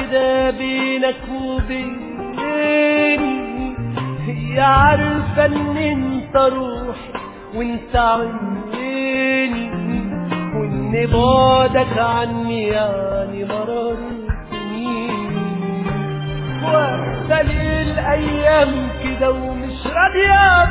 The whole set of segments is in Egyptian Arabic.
كده بينك وبيني هي عارفة ان انت روحي وانت عيني وان بعدك عني يعني مرار سنين واقفة الايام كده ومش راضية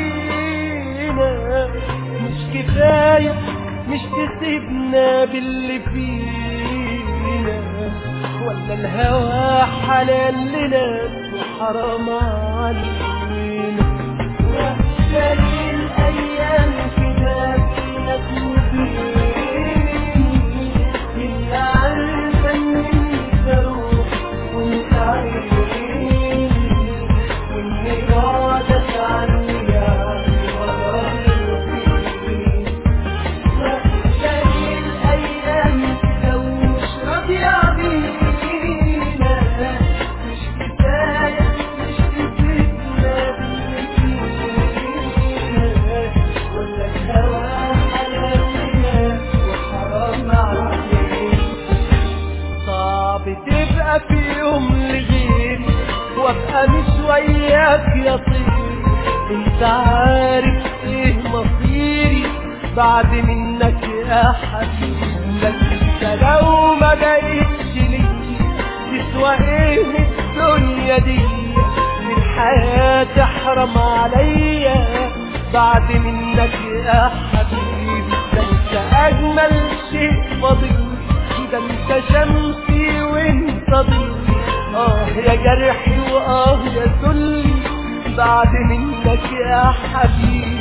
بينا مش كفاية مش تسيبنا باللي فينا ولا الهوى حلال لنا وحرام علينا واقفة الايام كده بينك وبيني اللي عارفة ان انت روحي وانت عيني واللي بعدك عني يعني مرار سنين وأحلى الأيام كده ومش راضية بينا مش كفاية مش تسيبنا باللي فينا ولا الهوى حلالنا وحرام علينا صعب تبقى في يوم لغيري وابقى مش وياك يا طيري انت عارف ايه مصيري بعد منك يا حبيبي لك انت لو ما بقيتش لي تسوى ايه الدنيا دي من حياتي احرم عليا بعد منك يا حبيبي ده انت اجمل شيء فضيل ده انت شمسي وانت ضيفي اه يا جرحي واه يا ذلي بعد منك يا حبيبي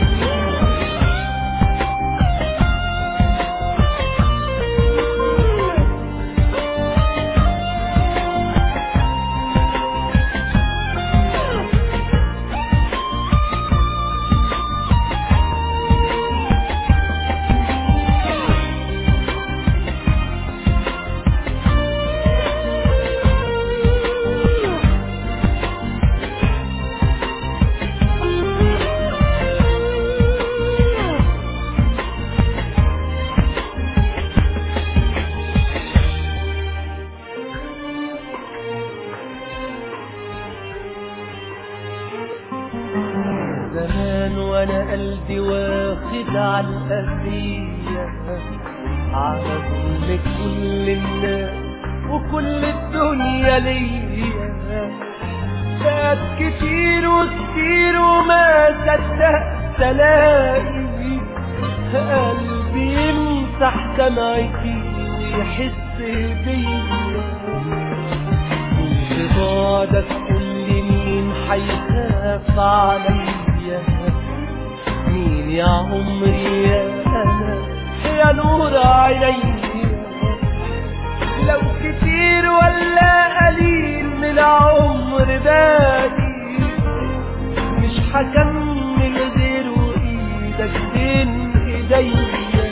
زمان وانا قلبي واخد على الأذية على ظلم كل الناس وكل الدنيا ليا فات كتير وكتير وما صدقت الاقي قلبي يمسح دمعتي ويحس بيا في بعدك كل مين حيخاف عليا مين يا عمري يا انا يا نور عيني لو كتير ولا قليل من العمر باقي مش هكمل غيره ايدك بين ايديا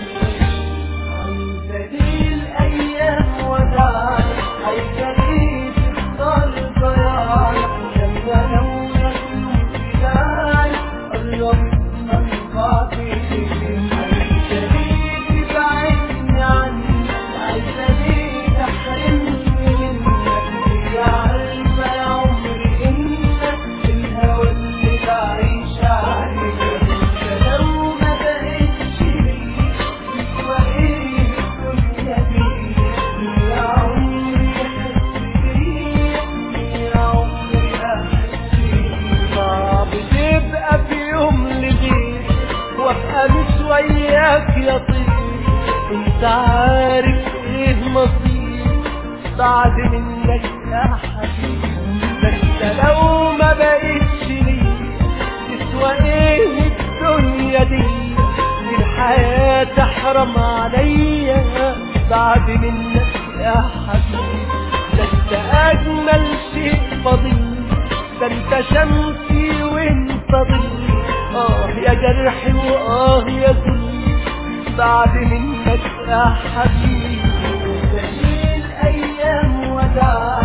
عايزة الايام وداعي هيجري تفضل ضياعي لما لو يكون بداية قرب من خاطري عايزة ليه تبعدني عني عايزة ليه تحرمني منك يا عارفة يا عمري انك الهوى اللي بعيش عليه انت لو ما بقتش ليه تسوى ايه الدنيا دي يا عمري احس بيه يا عمري احس بيه صعب تبقى في يوم لغيري وابقى مش وياك يا طيري انت عارف ايه مصيري بعد منك يا حبيبي ده انت لو ما بقيتش لي تسوى ايه الدنيا دي دي الحياة تحرم عليا بعد منك يا حبيبي ده انت اجمل شيء فضيل ده انت شمسي وانت ضلي اه يا جرحي واه يا ذلي بعد منك يا حبيبي تشيل ايام وداع